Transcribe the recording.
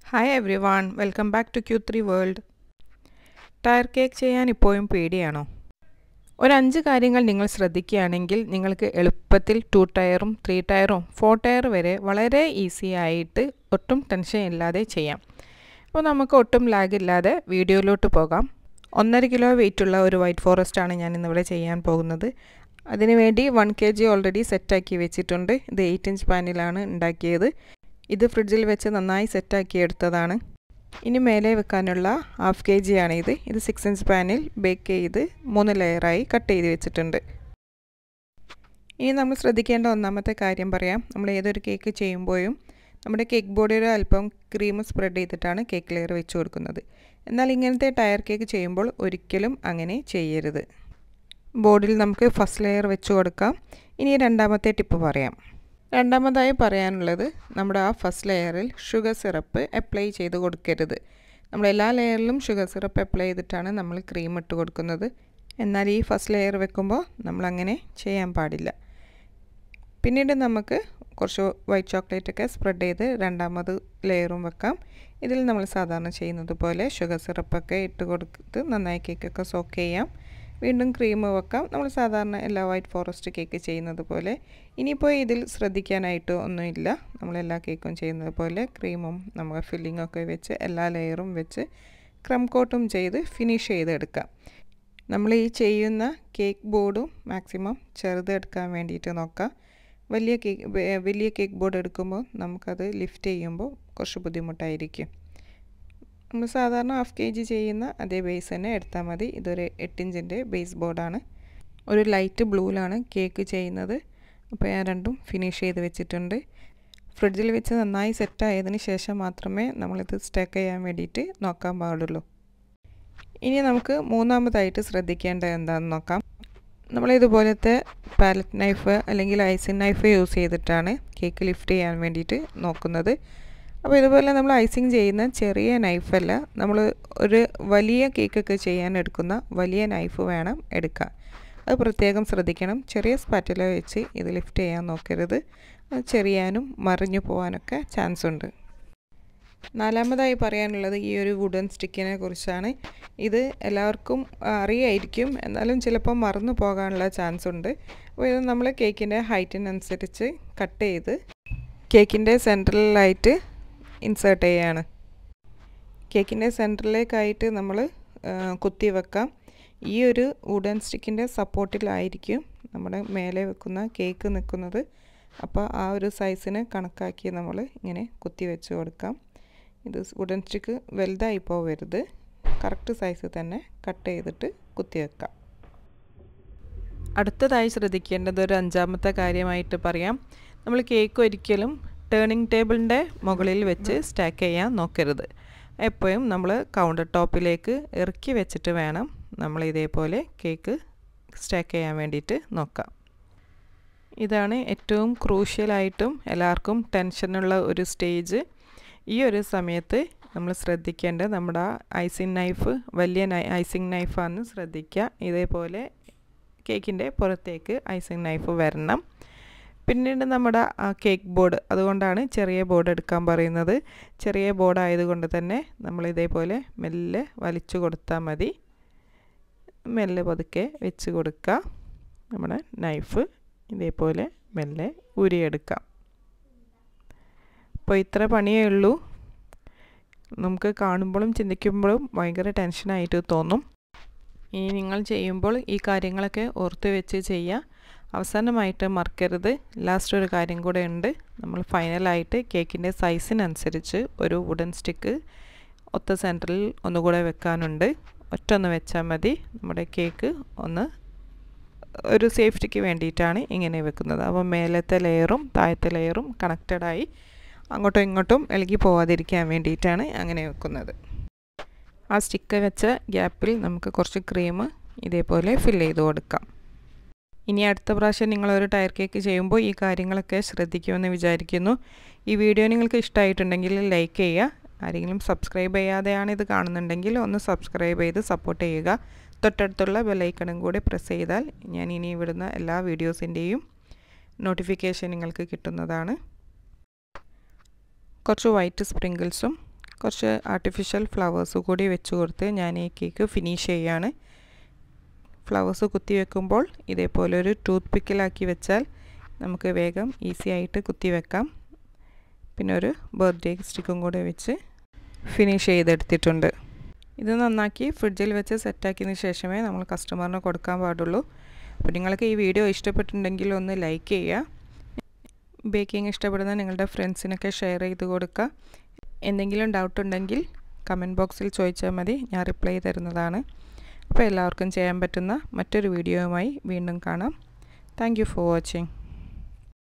hi everyone welcome back to Q three world tier cake ചെയ്യാൻ ഇപ്പോഴും പേടിയാണോ ഒരു അഞ്ച് കാര്യങ്ങൾ നിങ്ങൾ ശ്രദ്ധിക്കുകയാണെങ്കിൽ നിങ്ങൾക്ക് എളുപ്പത്തിൽ ടു ടയറും ത്രീ ടയറും ഫോർ ടയർ വരെ വളരെ ഈസി ആയിട്ട് ഒട്ടും ടെൻഷൻ ഇല്ലാതെ ചെയ്യാം അപ്പോൾ നമുക്ക് ഒട്ടും ലാഗ് ഇല്ലാതെ വീഡിയോയിലോട്ട് പോകാം ഒന്നര കിലോ വെയിറ്റുള്ള ഒരു വൈറ്റ് ഫോറസ്റ്റ് ആണ് ഞാൻ ഇന്നിവിടെ ചെയ്യാൻ പോകുന്നത് അതിനുവേണ്ടി വൺ കെ ജി ഓൾറെഡി സെറ്റാക്കി വെച്ചിട്ടുണ്ട് ഇത് എയ്റ്റ് ഇഞ്ച് പാനിലാണ് ഉണ്ടാക്കിയത് ഇത് ഫ്രിഡ്ജിൽ വെച്ച് നന്നായി സെറ്റാക്കി എടുത്തതാണ് ഇനി മേലെ വെക്കാനുള്ള ഹാഫ് കെ ജി ആണ് ഇത് ഇത് സിക്സ് ഇഞ്ച് പാനിൽ ബേക്ക് ചെയ്ത് മൂന്ന് ലെയറായി കട്ട് ചെയ്ത് വെച്ചിട്ടുണ്ട് ഇനി നമ്മൾ ശ്രദ്ധിക്കേണ്ട ഒന്നാമത്തെ കാര്യം പറയാം നമ്മൾ ഏതൊരു കേക്ക് ചെയ്യുമ്പോഴും നമ്മുടെ കേക്ക് ബോർഡിൽ അല്പം ക്രീം സ്പ്രെഡ് ചെയ്തിട്ടാണ് കേക്ക് ലെയർ വെച്ച് കൊടുക്കുന്നത് എന്നാൽ ഇങ്ങനത്തെ ടയർ കേക്ക് ചെയ്യുമ്പോൾ ഒരിക്കലും അങ്ങനെ ചെയ്യരുത് ബോർഡിൽ നമുക്ക് ഫസ്റ്റ് ലെയർ വെച്ച് കൊടുക്കാം ഇനി രണ്ടാമത്തെ ടിപ്പ് പറയാം രണ്ടാമതായി പറയാനുള്ളത് നമ്മുടെ ആ ഫസ്റ്റ് ലെയറിൽ ഷുഗർ സിറപ്പ് അപ്ലൈ ചെയ്ത് കൊടുക്കരുത് നമ്മൾ എല്ലാ ലെയറിലും ഷുഗർ സിറപ്പ് അപ്ലൈ ചെയ്തിട്ടാണ് നമ്മൾ ക്രീം ഇട്ട് കൊടുക്കുന്നത് എന്നാൽ ഈ ഫസ്റ്റ് ലെയർ വെക്കുമ്പോൾ നമ്മളങ്ങനെ ചെയ്യാൻ പാടില്ല പിന്നീട് നമുക്ക് കുറച്ച് വൈറ്റ് ചോക്ലേറ്റൊക്കെ സ്പ്രെഡ് ചെയ്ത് രണ്ടാമത് ലെയറും വെക്കാം ഇതിൽ നമ്മൾ സാധാരണ ചെയ്യുന്നത് പോലെ ഷുഗർ സിറപ്പൊക്കെ ഇട്ട് കൊടുത്ത് നന്നായി കേക്കൊക്കെ സോക്ക് ചെയ്യാം വീണ്ടും ക്രീം വെക്കാം നമ്മൾ സാധാരണ എല്ലാ വൈറ്റ് ഫോറസ്റ്റ് കേക്ക് ചെയ്യുന്നത് പോലെ ഇനിയിപ്പോൾ ഇതിൽ ശ്രദ്ധിക്കാനായിട്ട് ഒന്നുമില്ല നമ്മളെല്ലാ കേക്കും ചെയ്യുന്നത് പോലെ ക്രീമും നമ്മൾ ഫില്ലിങ്ങൊക്കെ വെച്ച് എല്ലാ ലെയറും വെച്ച് ക്രം കോട്ടും ചെയ്ത് ഫിനിഷ് ചെയ്തെടുക്കാം നമ്മൾ ഈ ചെയ്യുന്ന കേക്ക് ബോർഡും മാക്സിമം ചെറുതെടുക്കാൻ വേണ്ടിയിട്ട് നോക്കാം വലിയ കേക്ക് വലിയ കേക്ക് ബോർഡ് എടുക്കുമ്പോൾ നമുക്കത് ലിഫ്റ്റ് ചെയ്യുമ്പോൾ കുറച്ച് ബുദ്ധിമുട്ടായിരിക്കും നമ്മൾ സാധാരണ ഹാഫ് കെ ജി ചെയ്യുന്ന അതേ ബേസ് തന്നെ എടുത്താൽ മതി ഇതൊരു എട്ടിഞ്ചിൻ്റെ ബേസ് ബോർഡാണ് ഒരു ലൈറ്റ് ബ്ലൂവിലാണ് കേക്ക് ചെയ്യുന്നത് അപ്പോൾ ഞാൻ രണ്ടും ഫിനിഷ് ചെയ്ത് വെച്ചിട്ടുണ്ട് ഫ്രിഡ്ജിൽ വെച്ച് നന്നായി സെറ്റായതിന് ശേഷം മാത്രമേ നമ്മളിത് സ്റ്റേക്ക് ചെയ്യാൻ വേണ്ടിയിട്ട് നോക്കാൻ പാടുള്ളൂ ഇനി നമുക്ക് മൂന്നാമതായിട്ട് ശ്രദ്ധിക്കേണ്ടത് എന്താണെന്ന് നോക്കാം നമ്മളിതുപോലത്തെ പാലറ്റ് നൈഫ് അല്ലെങ്കിൽ ഐസിൻ നൈഫ് യൂസ് ചെയ്തിട്ടാണ് കേക്ക് ലിഫ്റ്റ് ചെയ്യാൻ വേണ്ടിയിട്ട് നോക്കുന്നത് അപ്പോൾ ഇതുപോലെ നമ്മൾ ഐസിങ് ചെയ്യുന്ന ചെറിയ നൈഫല്ല നമ്മൾ ഒരു വലിയ കേക്കൊക്കെ ചെയ്യാൻ എടുക്കുന്ന വലിയ നൈഫ് വേണം എടുക്കാൻ അത് പ്രത്യേകം ശ്രദ്ധിക്കണം ചെറിയ സ്പാറ്റില വെച്ച് ഇത് ലിഫ്റ്റ് ചെയ്യാൻ നോക്കരുത് ചെറിയാനും മറിഞ്ഞു പോകാനൊക്കെ ചാൻസ് ഉണ്ട് നാലാമതായി പറയാനുള്ളത് ഈ ഒരു വുഡൻ സ്റ്റിക്കിനെ കുറിച്ചാണ് ഇത് എല്ലാവർക്കും അറിയായിരിക്കും എന്നാലും ചിലപ്പോൾ മറന്നു പോകാനുള്ള ചാൻസ് ഉണ്ട് അപ്പോൾ ഇത് നമ്മൾ കേക്കിൻ്റെ ഹൈറ്റിനനുസരിച്ച് കട്ട് ചെയ്ത് കേക്കിൻ്റെ സെൻട്രലായിട്ട് ഇൻസേർട്ട് ചെയ്യാണ് കേക്കിൻ്റെ സെൻറ്ററിലേക്കായിട്ട് നമ്മൾ കുത്തി വെക്കാം ഈ ഒരു വുഡൻ സ്റ്റിക്കിൻ്റെ സപ്പോർട്ടിലായിരിക്കും നമ്മുടെ മേലെ വെക്കുന്ന കേക്ക് നിൽക്കുന്നത് അപ്പോൾ ആ ഒരു സൈസിന് കണക്കാക്കി നമ്മൾ ഇങ്ങനെ കുത്തി വെച്ച് കൊടുക്കാം ഇത് വുഡൻ സ്റ്റിക്ക് വലുതായി പോവരുത് കറക്റ്റ് സൈസ് തന്നെ കട്ട് ചെയ്തിട്ട് കുത്തി വെക്കാം അടുത്തതായി ശ്രദ്ധിക്കേണ്ടത് ഒരു അഞ്ചാമത്തെ കാര്യമായിട്ട് പറയാം നമ്മൾ കേക്ക് ഒരിക്കലും ടേണിംഗ് ടേബിളിൻ്റെ മുകളിൽ വെച്ച് സ്റ്റാക്ക് ചെയ്യാൻ നോക്കരുത് എപ്പോഴും നമ്മൾ കൗണ്ടർ ടോപ്പിലേക്ക് ഇറക്കി വെച്ചിട്ട് വേണം നമ്മൾ ഇതേപോലെ കേക്ക് സ്റ്റാക്ക് ചെയ്യാൻ വേണ്ടിയിട്ട് നോക്കാം ഇതാണ് ഏറ്റവും ക്രൂഷ്യലായിട്ടും എല്ലാവർക്കും ടെൻഷനുള്ള ഒരു സ്റ്റേജ് ഈ ഒരു സമയത്ത് നമ്മൾ ശ്രദ്ധിക്കേണ്ടത് നമ്മുടെ ഐസിങ് നൈഫ് വലിയ നൈ ഐസിങ് നൈഫാണെന്ന് ശ്രദ്ധിക്കുക ഇതേപോലെ കേക്കിൻ്റെ പുറത്തേക്ക് ഐസിങ് നൈഫ് വരണം പിന്നീട് നമ്മുടെ ആ കേക്ക് ബോർഡ് അതുകൊണ്ടാണ് ചെറിയ ബോർഡ് എടുക്കാൻ പറയുന്നത് ചെറിയ ബോർഡ് ആയതുകൊണ്ട് തന്നെ നമ്മൾ ഇതേപോലെ മെല്ലെ വലിച്ചു കൊടുത്താൽ മതി മെല്ലെ പതുക്കെ വെച്ച് കൊടുക്കുക നമ്മുടെ നൈഫ് ഇതേപോലെ മെല്ലെ ഊരിയെടുക്കാം അപ്പോൾ ഇത്ര പണിയേ ഉള്ളൂ നമുക്ക് കാണുമ്പോഴും ചിന്തിക്കുമ്പോഴും ഭയങ്കര ടെൻഷനായിട്ട് തോന്നും ഇനി നിങ്ങൾ ചെയ്യുമ്പോൾ ഈ കാര്യങ്ങളൊക്കെ ഓർത്ത് വെച്ച് ചെയ്യുക അവസാനമായിട്ട് മറക്കരുത് ലാസ്റ്റ് ഒരു കാര്യം കൂടെ ഉണ്ട് നമ്മൾ ഫൈനലായിട്ട് കേക്കിൻ്റെ സൈസിനനുസരിച്ച് ഒരു വുഡൻ സ്റ്റിക്ക് ഒത്ത സെൻറ്ററിൽ ഒന്നുകൂടെ വെക്കാനുണ്ട് ഒറ്റ ഒന്ന് വെച്ചാൽ മതി നമ്മുടെ കേക്ക് ഒന്ന് ഒരു സേഫ്റ്റിക്ക് വേണ്ടിയിട്ടാണ് ഇങ്ങനെ വെക്കുന്നത് അപ്പോൾ മേലത്തെ ലെയറും താഴത്തെ ലെയറും കണക്റ്റഡായി അങ്ങോട്ടും ഇങ്ങോട്ടും ഇളകി പോവാതിരിക്കാൻ വേണ്ടിയിട്ടാണ് അങ്ങനെ വെക്കുന്നത് ആ സ്റ്റിക്ക് വെച്ച ഗ്യാപ്പിൽ നമുക്ക് കുറച്ച് ക്രീം ഇതേപോലെ ഫില്ല് ചെയ്ത് കൊടുക്കാം ഇനി അടുത്ത പ്രാവശ്യം നിങ്ങളൊരു ടയർ കേക്ക് ചെയ്യുമ്പോൾ ഈ കാര്യങ്ങളൊക്കെ ശ്രദ്ധിക്കുമെന്ന് വിചാരിക്കുന്നു ഈ വീഡിയോ നിങ്ങൾക്ക് ഇഷ്ടമായിട്ടുണ്ടെങ്കിൽ ലൈക്ക് ചെയ്യുക ആരെങ്കിലും സബ്സ്ക്രൈബ് ചെയ്യാതെയാണ് ഇത് കാണുന്നുണ്ടെങ്കിൽ ഒന്ന് സബ്സ്ക്രൈബ് ചെയ്ത് സപ്പോർട്ട് ചെയ്യുക തൊട്ടടുത്തുള്ള ബെല്ലൈക്കണും കൂടി പ്രസ് ചെയ്താൽ ഞാൻ ഇനി ഇവിടുന്ന എല്ലാ വീഡിയോസിൻ്റെയും നോട്ടിഫിക്കേഷൻ നിങ്ങൾക്ക് കിട്ടുന്നതാണ് കുറച്ച് വൈറ്റ് സ്പ്രിങ്കിൾസും കുറച്ച് ആർട്ടിഫിഷ്യൽ ഫ്ലവേഴ്സ് കൂടി വെച്ച് കൊടുത്ത് ഞാൻ ഈ കേക്ക് ഫിനിഷ് ചെയ്യാണ് ഫ്ലവേഴ്സ് കുത്തി വെക്കുമ്പോൾ ഇതേപോലെ ഒരു ടൂത്ത് പിക്കിലാക്കി വെച്ചാൽ നമുക്ക് വേഗം ഈസി ആയിട്ട് കുത്തി വെക്കാം പിന്നെ ഒരു ബർത്ത്ഡേ സ്റ്റിക്കും കൂടെ വെച്ച് ഫിനിഷ് ചെയ്തെടുത്തിട്ടുണ്ട് ഇത് നന്നാക്കി ഫ്രിഡ്ജിൽ വെച്ച് സെറ്റാക്കിയതിന് ശേഷമേ നമ്മൾ കസ്റ്റമറിന് കൊടുക്കാൻ പാടുള്ളൂ അപ്പോൾ നിങ്ങൾക്ക് ഈ വീഡിയോ ഇഷ്ടപ്പെട്ടിട്ടുണ്ടെങ്കിൽ ഒന്ന് ലൈക്ക് ചെയ്യുക ബേക്കിംഗ് ഇഷ്ടപ്പെടുന്ന നിങ്ങളുടെ ഫ്രണ്ട്സിനൊക്കെ ഷെയർ ചെയ്ത് കൊടുക്കുക എന്തെങ്കിലും ഡൗട്ട് ഉണ്ടെങ്കിൽ കമൻറ്റ് ബോക്സിൽ ചോദിച്ചാൽ മതി ഞാൻ റിപ്ലൈ തരുന്നതാണ് അപ്പോൾ എല്ലാവർക്കും ചെയ്യാൻ പറ്റുന്ന മറ്റൊരു വീഡിയോയുമായി വീണ്ടും കാണാം താങ്ക് ഫോർ വാച്ചിങ്